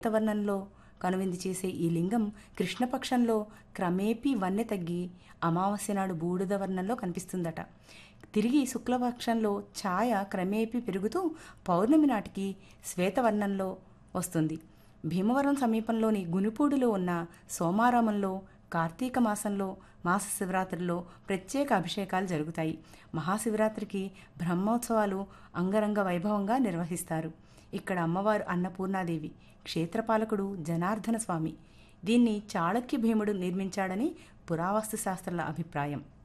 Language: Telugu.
వర్ణంలో కనువిందు చేసే ఈ లింగం కృష్ణపక్షంలో క్రమేపీ వన్నె తగ్గి అమావాస్య నాడు బూడిద వర్ణంలో కనిపిస్తుందట తిరిగి శుక్లపక్షంలో ఛాయ క్రమేపీ పెరుగుతూ పౌర్ణమి నాటికి శ్వేతవర్ణంలో వస్తుంది భీమవరం సమీపంలోని గునిపూడిలో ఉన్న సోమారామంలో కార్తీక మాసంలో మాస శివరాత్రిలో ప్రత్యేక అభిషేకాలు జరుగుతాయి మహాశివరాత్రికి బ్రహ్మోత్సవాలు అంగరంగ వైభవంగా నిర్వహిస్తారు ఇక్కడ అమ్మవారు అన్నపూర్ణాదేవి క్షేత్రపాలకుడు జనార్దన స్వామి దీన్ని చాళక్య భీముడు నిర్మించాడని పురావస్తు శాస్త్రాల అభిప్రాయం